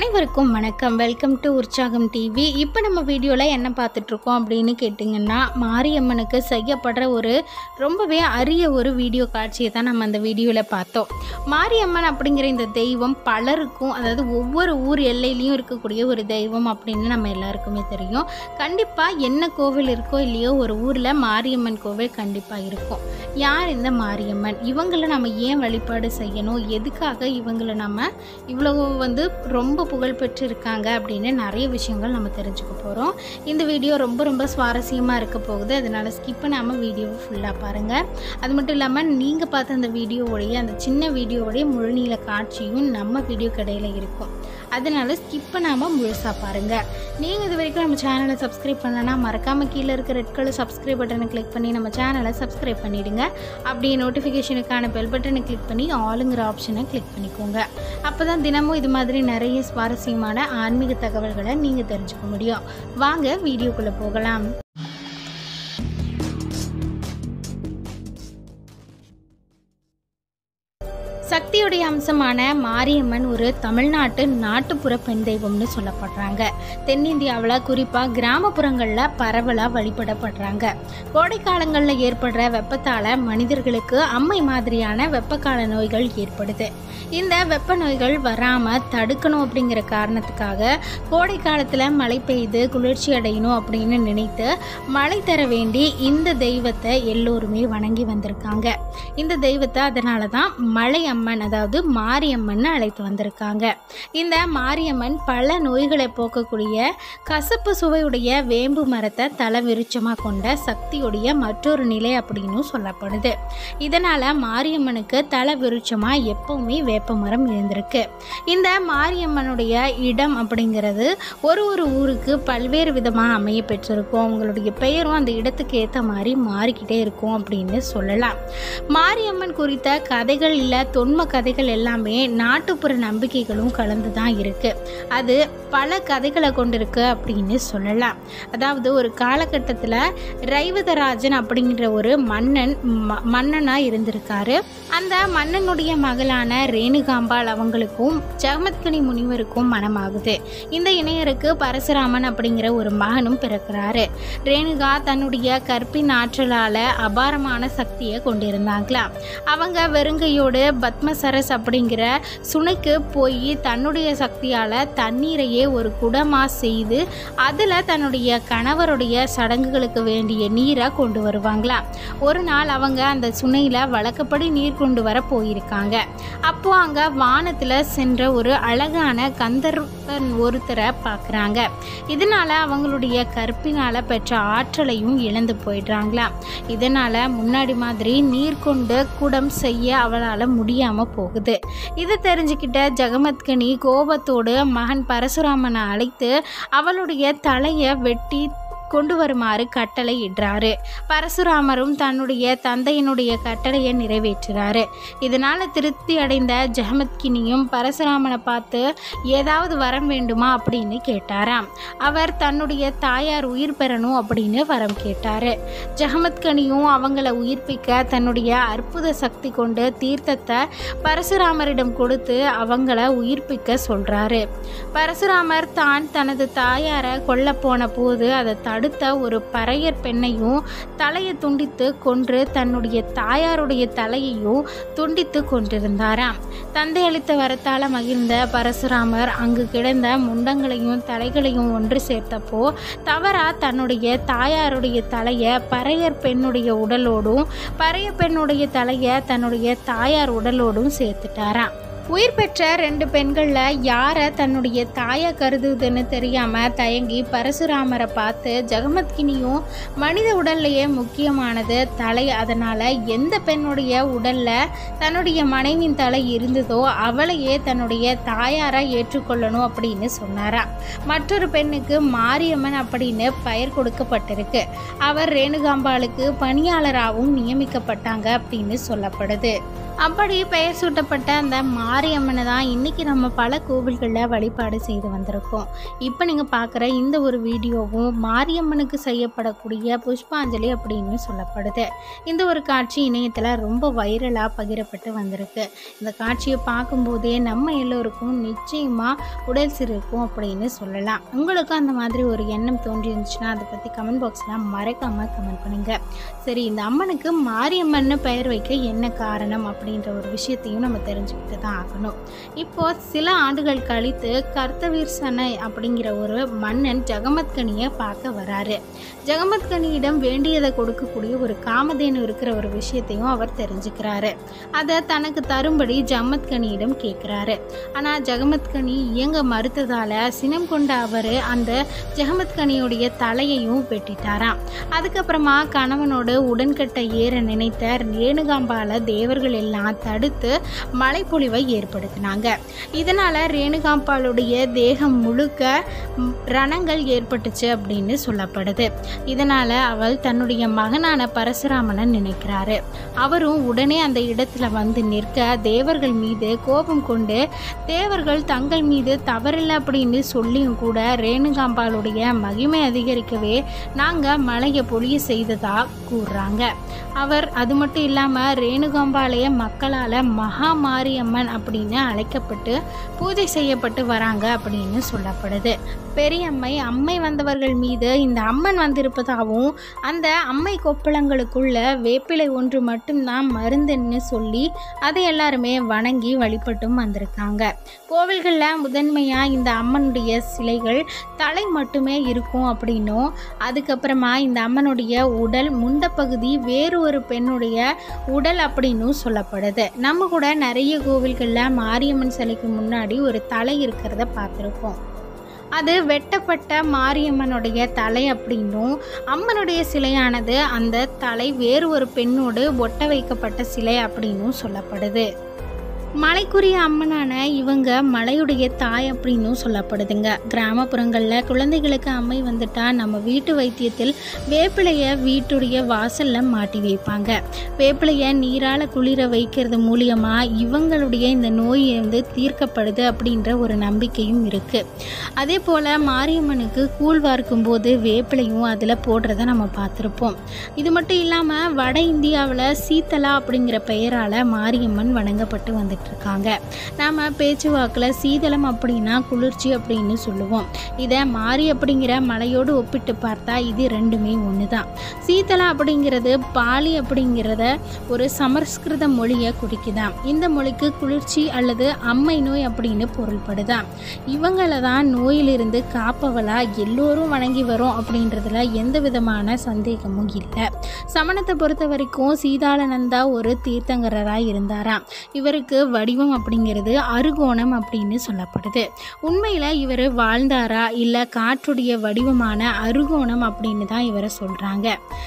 அனைவருக்கும் வணக்கம் welcome to உற்சாகம் டிவி இப்போ நம்ம வீடியோவில் என்ன பார்த்துட்ருக்கோம் அப்படின்னு கேட்டிங்கன்னா மாரியம்மனுக்கு செய்யப்படுற ஒரு ரொம்பவே அரிய ஒரு வீடியோ காட்சியை தான் நம்ம அந்த வீடியோவில் பார்த்தோம் மாரியம்மன் அப்படிங்கிற இந்த தெய்வம் பலருக்கும் அதாவது ஒவ்வொரு ஊர் எல்லையிலையும் இருக்கக்கூடிய ஒரு தெய்வம் அப்படின்னு நம்ம எல்லாருக்குமே தெரியும் கண்டிப்பாக என்ன கோவில் இருக்கோ இல்லையோ ஒரு ஊரில் மாரியம்மன் கோவில் கண்டிப்பாக இருக்கும் யார் இந்த மாரியம்மன் இவங்களை நம்ம ஏன் வழிபாடு செய்யணும் எதுக்காக இவங்களை நம்ம இவ்வளவு வந்து ரொம்ப புகழ் பெற்று இருக்காங்க அப்படின்னு நிறைய விஷயங்கள் நம்ம தெரிஞ்சுக்க போகிறோம் இந்த வீடியோ ரொம்ப ரொம்ப சுவாரஸ்யமாக இருக்க போகுது அதனால் ஸ்கிப் பண்ணாமல் வீடியோவை ஃபுல்லாக பாருங்கள் அது மட்டும் இல்லாமல் நீங்கள் பார்த்த அந்த வீடியோவுடைய அந்த சின்ன வீடியோவுடைய முழுநீள காட்சியும் நம்ம வீடியோ கடையில் இருக்கும் அதனால் ஸ்கிப் பண்ணாமல் முழுசாக பாருங்கள் நீங்கள் இது வரைக்கும் நம்ம சேனலை சப்ஸ்கிரைப் பண்ணலன்னா மறக்காமல் கீழே இருக்க ரெட் கலர் சப்ஸ்கிரைப் பட்டனை கிளிக் பண்ணி நம்ம சேனலை சப்ஸ்கிரைப் பண்ணிவிடுங்க அப்படியே நோட்டிஃபிகேஷனுக்கான பெல் பட்டனை கிளிக் பண்ணி ஆளுங்கிற ஆப்ஷனை கிளிக் பண்ணிக்கோங்க அப்போ தான் தினமும் இது மாதிரி நிறைய சுவாரஸ்யமான ஆன்மீக தகவல்களை நீங்கள் தெரிஞ்சுக்க முடியும் வாங்க வீடியோக்குள்ளே போகலாம் சக்தியுடைய அம்சமான மாரியம்மன் ஒரு தமிழ்நாட்டு நாட்டுப்புற பெண் தெய்வம்னு சொல்லப்படுறாங்க தென்னிந்தியாவில் குறிப்பாக கிராமப்புறங்களில் பரவலாக வழிபடப்படுறாங்க கோடை காலங்களில் ஏற்படுற வெப்பத்தால் மனிதர்களுக்கு அம்மை மாதிரியான வெப்பக்கால நோய்கள் ஏற்படுது இந்த வெப்ப நோய்கள் வராமல் தடுக்கணும் அப்படிங்கிற காரணத்துக்காக கோடை காலத்தில் மழை பெய்து குளிர்ச்சி அடையணும் அப்படின்னு நினைத்து மழை தர வேண்டி இந்த தெய்வத்தை எல்லோருமே வணங்கி வந்திருக்காங்க இந்த தெய்வத்தை அதனால தான் மலை அம்மன் அதாவது மாரியம்மன் அழைத்து வந்திருக்காங்க இந்த மாரியம்மன் பல நோய்களை போக்கக்கூடிய கசப்பு சுவையுடைய வேம்பு மரத்தை தலை விருட்சமாக கொண்ட சக்தியுடைய மற்றொரு நிலை அப்படின்னு சொல்லப்படுது இதனால் மாரியம்மனுக்கு தலை விருட்சமாக எப்பவுமே வேப்ப மரம் இருந்திருக்கு இந்த மாரியம்மனுடைய இடம் அப்படிங்கிறது ஒரு ஒரு ஊருக்கு பல்வேறு விதமாக அமைய பெற்றிருக்கும் அவங்களுடைய பெயரும் அந்த இடத்துக்கு ஏற்ற மாதிரி மாறிக்கிட்டே இருக்கும் அப்படின்னு சொல்லலாம் மாரியம்மன் குறித்த கதைகள் இல்லை தொன்ம கதைகள் எல்லாமே நாட்டுப்புற நம்பிக்கைகளும் கலந்து தான் இருக்குது அது பல கதைகளை கொண்டிருக்கு அப்படின்னு சொல்லலாம் அதாவது ஒரு காலகட்டத்தில் ரைவதராஜன் அப்படிங்கிற ஒரு மன்னன் ம மன்னனாக இருந்திருக்காரு அந்த மன்னனுடைய மகளான ரேணுகாம்பாள் அவங்களுக்கும் ஜகமத்கனி முனிவருக்கும் மனமாகுது இந்த இணையருக்கு பரசுராமன் அப்படிங்கிற ஒரு மகனும் பிறக்கிறாரு ரேணுகா தன்னுடைய கற்பின் ஆற்றலால் அபாரமான சக்தியை கொண்டிருந்தாங்களாம் அவங்க வெறுங்கையோடு பத்மசரஸ் அப்படிங்கிற சுனைக்கு போய் தன்னுடைய சக்தியால் தண்ணீரையே ஒரு குடமாக செய்து அதில் தன்னுடைய கணவருடைய சடங்குகளுக்கு வேண்டிய நீரை கொண்டு வருவாங்களாம் ஒரு நாள் அவங்க அந்த சுனையில் வழக்கப்படி நீர் கொண்டு வர போயிருக்காங்க அப்போ அங்கே வானத்தில் சென்ற ஒரு அழகான கந்தர்வன் ஒருத்தரை பார்க்குறாங்க இதனால் அவங்களுடைய கற்பினால் பெற்ற ஆற்றலையும் இழந்து போயிடுறாங்களாம் இதனால் முன்னாடி மாதிரி நீர் கொண்டு குடம் செய்ய அவளால் முடியாமல் போகுது இதை தெரிஞ்சுக்கிட்ட ஜெகமத்கனி கோபத்தோடு மகன் பரசுராமனை அழைத்து அவளுடைய தலையை வெட்டி கொண்டு வருமாறு கட்டளை இடுறாரு பரசுராமரும் தன்னுடைய தந்தையினுடைய கட்டளையை நிறைவேற்றுறாரு இதனால் திருப்தி அடைந்த ஜெகமத்கினியும் பரசுராமனை பார்த்து ஏதாவது வரம் வேண்டுமா அப்படின்னு கேட்டாராம் அவர் தன்னுடைய தாயார் உயிர் பெறணும் அப்படின்னு வரம் கேட்டாரு ஜெகமத்கனியும் அவங்கள உயிர்ப்பிக்க தன்னுடைய அற்புத சக்தி கொண்டு தீர்த்தத்தை பரசுராமரிடம் கொடுத்து அவங்கள உயிர்ப்பிக்க சொல்றாரு பரசுராமர் தான் தனது தாயாரை கொல்ல போன போது அதை தடுத்த ஒரு பறையர் பெண்ணையும் தலையை துண்டித்து கொன்று தன்னுடைய தாயாருடைய தலையையும் துண்டித்து கொண்டிருந்தாராம் தந்தை அளித்த வரத்தால் மகிழ்ந்த பரசுராமர் அங்கு கிடந்த முண்டங்களையும் தலைகளையும் ஒன்று சேர்த்தப்போ தவறா தன்னுடைய தாயாருடைய தலையை பறையர் பெண்ணுடைய உடலோடும் பறைய பெண்ணுடைய தலையை தன்னுடைய தாயார் உடலோடும் சேர்த்துட்டாராம் உயிர் பெற்ற ரெண்டு பெண்களில் யாரை தன்னுடைய தாயை கருதுதுன்னு தெரியாமல் தயங்கி பரசுராமரை பார்த்து ஜெகமத்கினியும் மனித உடல்லையே முக்கியமானது தலை அதனால் எந்த பெண்ணுடைய உடலில் தன்னுடைய மனைவியின் தலை இருந்ததோ அவளையே தன்னுடைய தாயாராக ஏற்றுக்கொள்ளணும் அப்படின்னு சொன்னாரா மற்றொரு பெண்ணுக்கு மாரியம்மன் அப்படின்னு பெயர் கொடுக்கப்பட்டிருக்கு அவர் ரேணுகாம்பாளுக்கு பணியாளராகவும் நியமிக்கப்பட்டாங்க அப்படின்னு சொல்லப்படுது அப்படி பெயர் சூட்டப்பட்ட அந்த மாரியம்மனை தான் இன்றைக்கி நம்ம பல கோவில்களில் வழிபாடு செய்து வந்திருக்கோம் இப்போ நீங்கள் பார்க்குற இந்த ஒரு வீடியோவும் மாரியம்மனுக்கு செய்யப்படக்கூடிய புஷ்பாஞ்சலி அப்படின்னு சொல்லப்படுது இந்த ஒரு காட்சி இணையத்தில் ரொம்ப வைரலாக பகிரப்பட்டு வந்திருக்கு இந்த காட்சியை பார்க்கும்போதே நம்ம எல்லோருக்கும் நிச்சயமாக உடல் சிறுக்கும் அப்படின்னு சொல்லலாம் உங்களுக்கும் அந்த மாதிரி ஒரு எண்ணம் தோன்றி இருந்துச்சுன்னா அதை பற்றி கமெண்ட் பாக்ஸில் மறக்காமல் கமெண்ட் பண்ணுங்கள் சரி இந்த அம்மனுக்கு மாரியம்மன்னு பெயர் வைக்க என்ன காரணம் அப்படின்ற ஒரு விஷயத்தையும் நம்ம தெரிஞ்சுக்கிட்டு தான் ஆகணும் இப்போ சில ஆண்டுகள் கழித்து கர்த்தவீர் சனை அப்படிங்கிற ஒரு மன்னன் ஜெகமத்கனியை பார்க்க வராரு ஜெகமத்கனியிடம் வேண்டியதை கொடுக்கக்கூடிய ஒரு காமதேனு இருக்கிற ஒரு விஷயத்தையும் அவர் தெரிஞ்சுக்கிறாரு அதை தனக்கு தரும்படி ஜமத்கனியிடம் கேட்குறாரு ஆனால் ஜெகமத்கனி இயங்க மறுத்ததால சினம் கொண்ட அவர் அந்த ஜெகமத்கனியுடைய தலையையும் வெட்டிட்டாராம் அதுக்கப்புறமா கணவனோடு உடன்கட்ட ஏற நினைத்த ரேணுகாம்பால தேவர்கள் எல்லாம் தடுத்து மழைப்பொழிவை ஏற்படுத்தினாங்க இதனால ரேணுகாம்பாளுடைய தேகம் முழுக்க ம், ரணங்கள் ஏற்பட்டுச்சு அப்படின்னு சொல்லப்படுது இதனால அவள் தன்னுடைய மகனான பரசுராமனை நினைக்கிறாரு அவரும் உடனே அந்த இடத்துல வந்து நிற்க தேவர்கள் மீது கோபம் கொண்டு தேவர்கள் தங்கள் மீது தவறில்லை அப்படின்னு சொல்லியும் கூட ரேணுகாம்பாளுடைய மகிமை அதிகரிக்கவே நாங்கள் மழையை பொழிய செய்ததா கூறுறாங்க அவர் அது மட்டும் இல்லாமல் ரேணுகாம்பாளைய மக்களால் மகா மாரியம்மன் அப்படின்னு அழைக்கப்பட்டு பூஜை செய்யப்பட்டு வராங்க அப்படின்னு சொல்லப்படுது பெரியம்மை அம்மை வந்தவர்கள் மீது இந்த அம்மன் வந்திருப்பதாகவும் அந்த அம்மை கொப்பளங்களுக்குள்ள வேப்பிலை ஒன்று மட்டும்தான் மருந்துன்னு சொல்லி அதை எல்லாருமே வணங்கி வழிபட்டும் வந்திருக்காங்க கோவில்களில் முதன்மையாக இந்த அம்மனுடைய சிலைகள் தலை மட்டுமே இருக்கும் அப்படின்னும் அதுக்கப்புறமா இந்த அம்மனுடைய உடல் முண்டப்பகுதி வேறு ஒரு பெண்ணுடைய உடல் அப்படின்னும் சொல்லப்படுது நம்ம கூட நிறைய கோவில்களில் மாரியம்மன் சிலைக்கு முன்னாடி ஒரு தலை இருக்கிறத பார்த்துருப்போம் அது வெட்டப்பட்ட மாரியம்மனுடைய தலை அப்படின்னும் அம்மனுடைய சிலையானது அந்த தலை வேறு ஒரு பெண்ணோடு ஒட்ட வைக்கப்பட்ட சிலை அப்படின்னும் சொல்லப்படுது மலைக்குரிய அம்மனான இவங்க மலையுடைய தாய் அப்படின்னும் சொல்லப்படுதுங்க கிராமப்புறங்களில் குழந்தைகளுக்கு அம்மை வந்துட்டா நம்ம வீட்டு வைத்தியத்தில் வேப்பிலையை வீட்டுடைய வாசலில் மாட்டி வைப்பாங்க வேப்பிலையை நீரால் குளிர வைக்கிறது மூலியமாக இவங்களுடைய இந்த நோய் வந்து தீர்க்கப்படுது அப்படின்ற ஒரு நம்பிக்கையும் இருக்குது அதே போல் மாரியம்மனுக்கு கூழ் வார்க்கும் போது வேப்பிலையும் அதில் போடுறத நம்ம பார்த்துருப்போம் இது மட்டும் இல்லாமல் வட இந்தியாவில் சீத்தலா அப்படிங்கிற பெயரால் மாரியம்மன் வணங்கப்பட்டு வந்துட்டு இருக்காங்க நாம் பேச்சுவாக்கில் சீதளம் அப்படின்னா குளிர்ச்சி அப்படின்னு சொல்லுவோம் இதை மாரி அப்படிங்கிற மலையோடு ஒப்பிட்டு பார்த்தா இது ரெண்டுமே ஒன்று தான் சீதளா அப்படிங்கிறது பாலி அப்படிங்கிறத ஒரு சமஸ்கிருத மொழியை குறிக்குதாம் இந்த மொழிக்கு குளிர்ச்சி அல்லது அம்மை நோய் அப்படின்னு பொருள்படுதாம் இவங்கள தான் நோயிலிருந்து காப்பவளா எல்லோரும் வணங்கி வரோம் அப்படின்றதுல எந்த விதமான சந்தேகமும் இல்லை சமணத்தை பொறுத்த வரைக்கும் சீதாளனந்தா ஒரு தீர்த்தங்கரராக இருந்தாராம் இவருக்கு வடிவம் அப்படிங்கிறது அருகோணம் அப்படின்னு சொல்லப்படுது உண்மையில் இவர் வாழ்ந்தாரா இல்லை காற்றுடைய வடிவமான அருகோணம் அப்படின்னு தான் இவரை சொல்கிறாங்க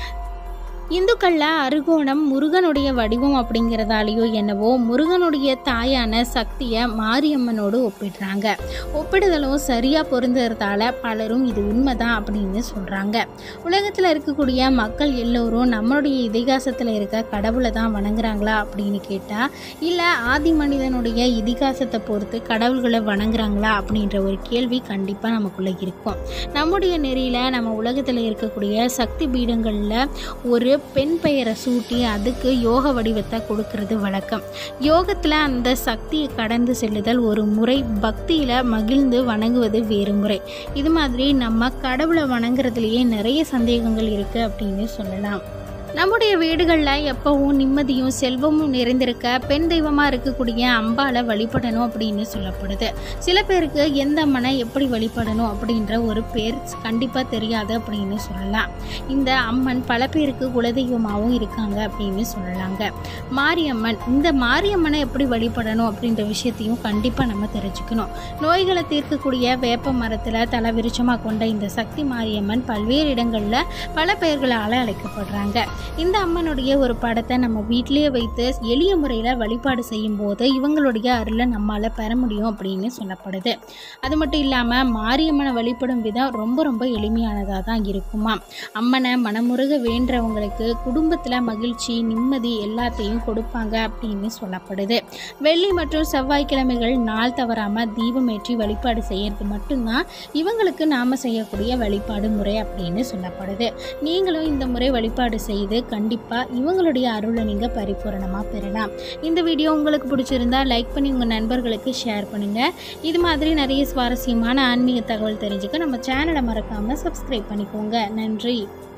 இந்துக்களில் அருகோணம் முருகனுடைய வடிவம் அப்படிங்கிறதாலேயோ என்னவோ முருகனுடைய தாயான சக்தியை மாரியம்மனோடு ஒப்பிடுறாங்க ஒப்பிடுதலும் சரியாக பொருந்துறதால பலரும் இது உண்மைதான் அப்படின்னு சொல்கிறாங்க உலகத்தில் இருக்கக்கூடிய மக்கள் எல்லோரும் நம்மளுடைய இதிகாசத்தில் இருக்க கடவுளை தான் வணங்குறாங்களா அப்படின்னு கேட்டால் இல்லை ஆதி மனிதனுடைய இதிகாசத்தை பொறுத்து கடவுள்களை வணங்குறாங்களா அப்படின்ற ஒரு கேள்வி கண்டிப்பாக நமக்குள்ளே இருக்கும் நம்முடைய நெறியில் நம்ம உலகத்தில் இருக்கக்கூடிய சக்தி பீடங்களில் ஒரு பெண் பெயரை சூட்டி அதுக்கு யோக வடிவத்தை கொடுக்கறது வழக்கம் யோகத்தில் அந்த சக்தியை கடந்து செல்லுதல் ஒரு முறை பக்தியில் மகிழ்ந்து வணங்குவது வேறு முறை இது மாதிரி நம்ம கடவுளை வணங்குறதுலேயே நிறைய சந்தேகங்கள் இருக்குது அப்படின்னு சொல்லலாம் நம்முடைய வீடுகளில் எப்பவும் நிம்மதியும் செல்வமும் நிறைந்திருக்க பெண் தெய்வமாக இருக்கக்கூடிய அம்பாவை வழிபடணும் அப்படின்னு சொல்லப்படுது சில பேருக்கு எந்த அம்மனை எப்படி வழிபடணும் அப்படின்ற ஒரு பேர் கண்டிப்பாக தெரியாது அப்படின்னு சொல்லலாம் இந்த அம்மன் பல பேருக்கு குலதெய்வமாகவும் இருக்காங்க அப்படின்னு சொல்லலாங்க மாரியம்மன் இந்த மாரியம்மனை எப்படி வழிபடணும் அப்படின்ற விஷயத்தையும் கண்டிப்பாக நம்ம தெரிஞ்சுக்கணும் நோய்களை தீர்க்கக்கூடிய வேப்ப மரத்தில் தலை விருட்சமாக கொண்ட இந்த சக்தி மாரியம்மன் பல்வேறு இடங்களில் பல பெயர்களால் அழைக்கப்படுறாங்க இந்த அம்மனுடைய ஒரு படத்தை நம்ம வீட்டிலேயே வைத்து எளிய முறையில் வழிபாடு செய்யும்போது இவங்களுடைய அருளை நம்மால் பெற முடியும் அப்படின்னு சொல்லப்படுது அது மட்டும் இல்லாமல் மாரியம்மனை வழிபடும் விதம் ரொம்ப ரொம்ப எளிமையானதாக தான் இருக்குமா அம்மனை மனமுருக வேண்டுறவங்களுக்கு குடும்பத்தில் மகிழ்ச்சி நிம்மதி எல்லாத்தையும் கொடுப்பாங்க அப்படின்னு சொல்லப்படுது வெள்ளி மற்றும் செவ்வாய்க்கிழமைகள் நாள் தவறாமல் தீபமேற்றி வழிபாடு செய்யறது மட்டும்தான் இவங்களுக்கு நாம் செய்யக்கூடிய வழிபாடு முறை அப்படின்னு சொல்லப்படுது நீங்களும் இந்த முறை வழிபாடு செய்து கண்டிப்பாக இவங்களுடைய அருளை நீங்கள் பரிபூரணமாக பெறலாம் இந்த வீடியோ உங்களுக்கு பிடிச்சிருந்தா லைக் பண்ணி உங்கள் நண்பர்களுக்கு ஷேர் பண்ணுங்கள் இது மாதிரி நிறைய சுவாரஸ்யமான ஆன்மீக தகவல் தெரிஞ்சுக்க நம்ம சேனலை மறக்காமல் சப்ஸ்கிரைப் பண்ணிக்கோங்க நன்றி